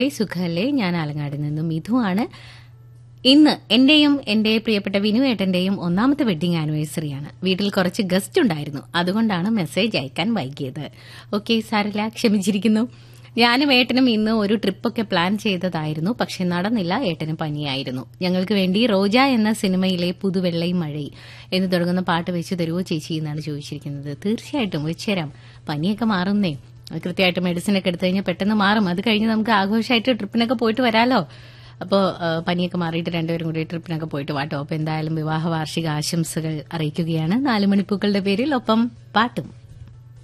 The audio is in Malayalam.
സുഖല്ലേ ഞാൻ ആലങ്ങാട് നിന്നും മിഥുവാണ് ഇന്ന് എന്റെയും എന്റെ പ്രിയപ്പെട്ട വിനുവേട്ടന്റെയും ഒന്നാമത്തെ വെഡിങ് ആനിവേഴ്സറിയാണ് വീട്ടിൽ കുറച്ച് ഗസ്റ്റ് ഉണ്ടായിരുന്നു അതുകൊണ്ടാണ് മെസ്സേജ് അയക്കാൻ വൈകിയത് ഓക്കെ സാറില്ല ക്ഷമിച്ചിരിക്കുന്നു ഞാനും ഏട്ടനും ഇന്ന് ഒരു ട്രിപ്പൊക്കെ പ്ലാൻ ചെയ്തതായിരുന്നു പക്ഷെ നടന്നില്ല ഏട്ടന് പനിയായിരുന്നു ഞങ്ങൾക്ക് വേണ്ടി റോജ എന്ന സിനിമയിലെ പുതുവെള്ളയും മഴയും എന്ന് തുടങ്ങുന്ന പാട്ട് വെച്ച് തരുമോ ചേച്ചി എന്നാണ് ചോദിച്ചിരിക്കുന്നത് തീർച്ചയായിട്ടും വെച്ചുതരാം പനിയൊക്കെ മാറുന്നേ അത് കൃത്യമായിട്ട് മെഡിസിൻ ഒക്കെ എടുത്തു കഴിഞ്ഞാൽ പെട്ടെന്ന് മാറും അത് കഴിഞ്ഞ് നമുക്ക് ആഘോഷമായിട്ട് ട്രിപ്പിനൊക്കെ പോയിട്ട് വരാലോ അപ്പോൾ പനിയൊക്കെ മാറിയിട്ട് രണ്ടുപേരും കൂടി ട്രിപ്പിനൊക്കെ പോയിട്ട് വാട്ടോ അപ്പോൾ എന്തായാലും വിവാഹ വാർഷിക ആശംസകൾ അറിയിക്കുകയാണ് നാല് മണിപ്പൂക്കളുടെ പേരിൽ ഒപ്പം പാട്ടും